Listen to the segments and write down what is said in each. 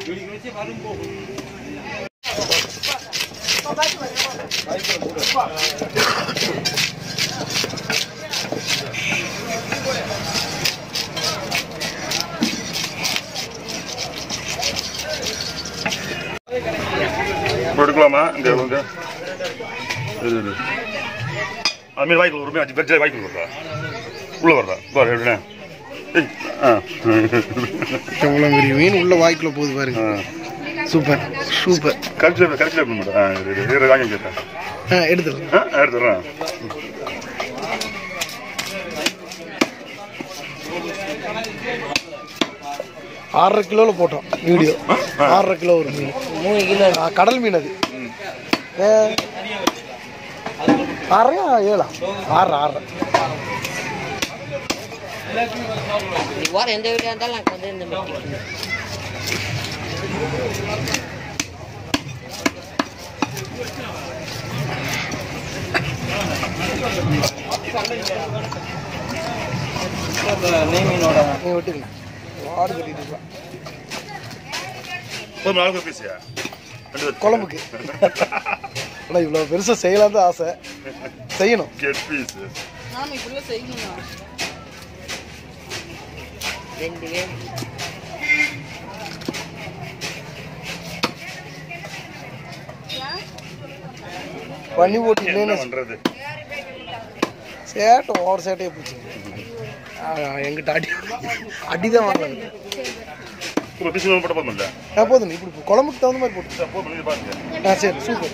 இப்போ எடுக்கலாமா இங்க வந்து இது இது அது மாதிரி வாய்க்குள்ள ஒரு மீன் வெஜ்ஜாக வாய்க்குள்ள வருதா உள்ள வருதா பாரு எப்படிண்ணே ஏய், ஆ எவ்வளோ பெரிய மீன் உள்ள வாய்க்குள்ள போகுது பாருங்க சூப்பர் சூப்பர் கழிச்சு கழிச்சு எப்படி மேடம் ஆ இது இது இது வாங்கி கேட்டேன் ஆ எடுத்துடலாம் ஆ எடுத்துடுறேன் ஆறரை கிலோவில் போட்டோம் வீடியோ ஆறரை கிலோ ஒரு மீன் மூணு கிலோ கடல் மீன் அது ஏ, ஆறரையா ஏழா ஆறு ஆறரை வார எந்த வீடியோ இருந்தாலும் எனக்கு வந்து இந்த மாதிரி நீ விட்டுக்கங்க வாடு கட்டிட்டு இருக்கலாம் ஒரு நாலு பீஸியா ரெண்டு பேர் குழம்புக்கு ஆனால் இவ்வளோ பெருசாக செய்யலாம் தான் ஆசை செய்யணும் கெட் பீஸ் நாம இப்படிலாம் செய்யணும்னா ரெண்டு பேர் பண்ணி போட்டு என்ன இல்லைன்னு பண்றது சேட்டை ஓவர் சேட்டையே போச்சு எங்கிட்ட அடி அடி தான் வாங்குறாங்க இப்போ பீஸ் போட்ட போதும் ஆ போதும் இப்படி போ- குழம்புக்கு தகுந்த மாதிரி போட்டு போதும் இது பாருங்க ஆ சரி சூப்பர்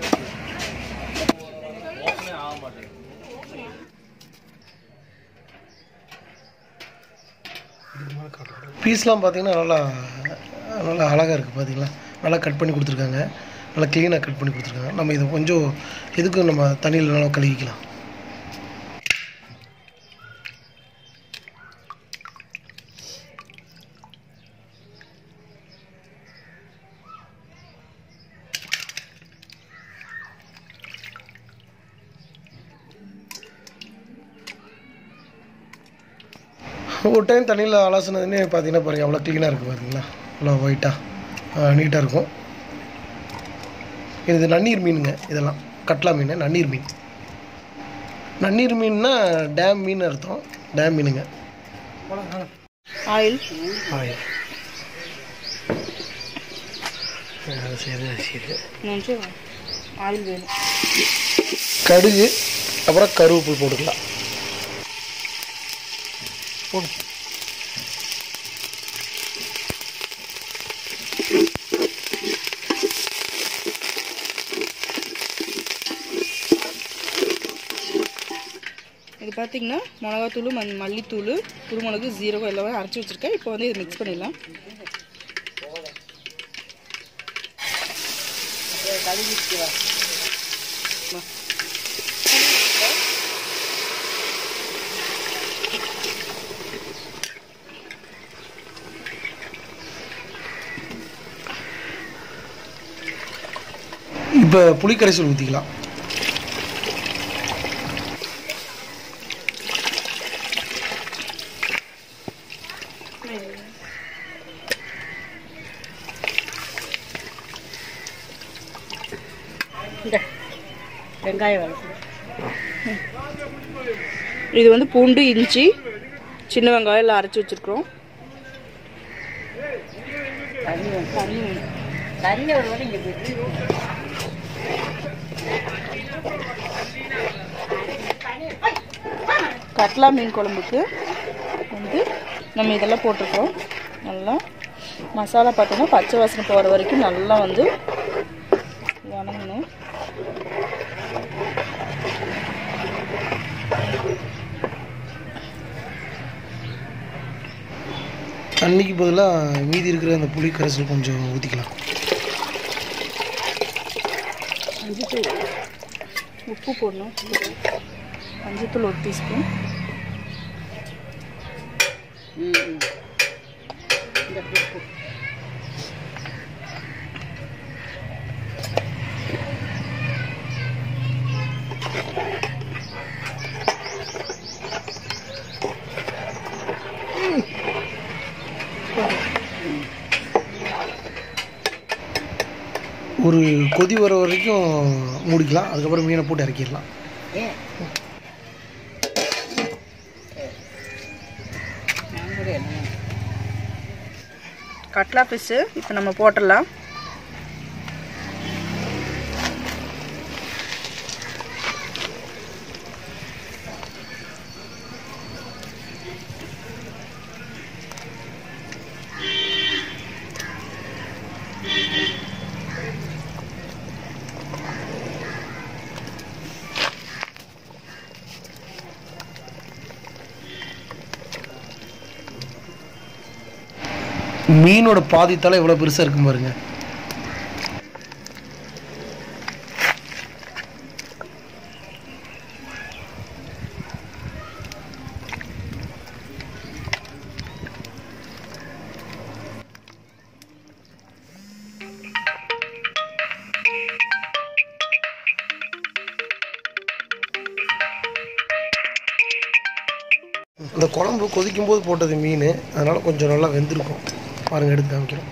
பீஸ்லாம் பார்த்தீங்கன்னா நல்லா நல்லா அழகாக இருக்குது பார்த்தீங்களா நல்லா கட் பண்ணி கொடுத்துருக்காங்க நல்லா க்ளீனாக கட் பண்ணி கொடுத்துருக்காங்க நம்ம இதை கொஞ்சம் எதுக்கும் நம்ம தண்ணியில் நல்லா கழுவிக்கலாம் ஒரு டைம் தண்ணியில் அலசினதுமே பார்த்தீங்கன்னா பாருங்கள் அவ்வளோ க்ளீனாக இருக்குது பாருங்களா அவ்வளோ ஒயிட்டாக நீட்டாக இருக்கும் இது நன்னீர் மீனுங்க இதெல்லாம் கட்லா மீன் நன்னீர் மீன் நன்னீர் மீன்னா டேம் மீன் அர்த்தம் டேம் மீனுங்க ஆயில் ஆயில் அது சரி அது சரி நினச்சோம் ஆயில் வேணும் கடுகு அப்புறம் கருவேப்பில் போட்டுக்கலாம் போடு இது பார்த்தீங்கன்னா மிளகாத்தூள் மண் மல்லித்தூள் குருமிளகு ஜீரகம் எல்லாமே அரைச்சி வச்சுருக்கேன் இப்போ வந்து இதை மிக்ஸ் பண்ணிடலாம் இப்போ புளி கரைசல் ஊற்றிக்கலாம் வெங்காயம் வளர்த்து இது வந்து பூண்டு இஞ்சி சின்ன வெங்காயம் எல்லாம் அரைச்சி வச்சுருக்கோம் தண்ணி வந்து தண்ணி வேணும் தண்ணி ஒரு வாட்டி இங்கே போயிட்டு கட்லா மீன் குழம்புக்கு வந்து நம்ம இதெல்லாம் போட்டிருக்கோம் நல்லா மசாலா பார்த்தோன்னா பச்சை வாசனை போகிற வரைக்கும் நல்லா வந்து வணங்கணும் தண்ணிக்கு பதிலாக மீதி இருக்கிற அந்த புளி கரைசல் கொஞ்சம் ஊற்றிக்கலாம் மஞ்சத்தூள் உப்பு போடணும் மஞ்சத்தூள் ஒரு டீஸ்பூன் ம் ம். இந்த உப்பு ஒரு கொதி வர வரைக்கும் மூடிக்கலாம் அதுக்கப்புறம் மீனை போட்டு இறக்கிடலாம் ஏன் நான் கூட என்ன கட்லா ஃபிஷ்ஷு இப்போ நம்ம போட்டுடலாம் மீனோட பாதி தலை எவ்வளோ பெருசாக இருக்கும் பாருங்க இந்த குழம்பு கொதிக்கும் போது போட்டது மீன் அதனால் கொஞ்சம் நல்லா வெந்திருக்கும் பாருங்கள் எடுத்து காமிக்கிறேன்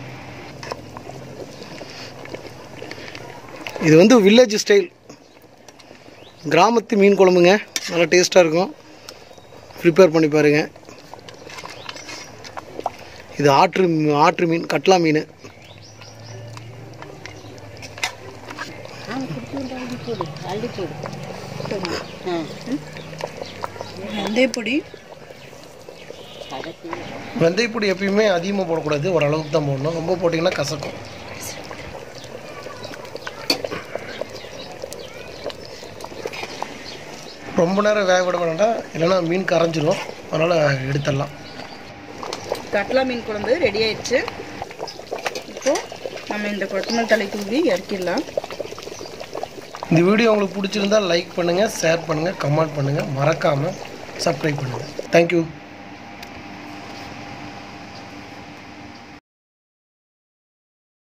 இது வந்து வில்லேஜ் ஸ்டைல் கிராமத்து மீன் குழம்புங்க நல்லா டேஸ்ட்டாக இருக்கும் ப்ரிப்பேர் பண்ணி பாருங்க இது ஆற்று மீ- ஆற்று மீன் கட்லா மீன் ஆ குடிச்சு அள்ளி போடு அள்ளி போடு ஆ வெந்தயப்பொடி கடைசி வெந்தயப்பொடி எப்பயுமே அதிகமாக போடக்கூடாது ஓரளவுக்கு தான் போடணும் ரொம்ப போட்டிங்கன்னா கசக்கும் ரொம்ப நேரம் வேக விட வேண்டாம் இல்லைன்னா மீன் கரைஞ்சிரும் அதனால் எடுத்துடலாம் கட்லா மீன் குழம்பு ரெடி ஆயிடுச்சு இப்போ நம்ம இந்த கொத்தமல்லி தலை தூவி இறக்கிடலாம் இந்த வீடியோ உங்களுக்கு பிடிச்சிருந்தா லைக் பண்ணுங்கள் ஷேர் பண்ணுங்கள் கமெண்ட் பண்ணுங்கள் மறக்காமல் சப்ஸ்கிரைப் பண்ணுங்கள் தேங்க்யூ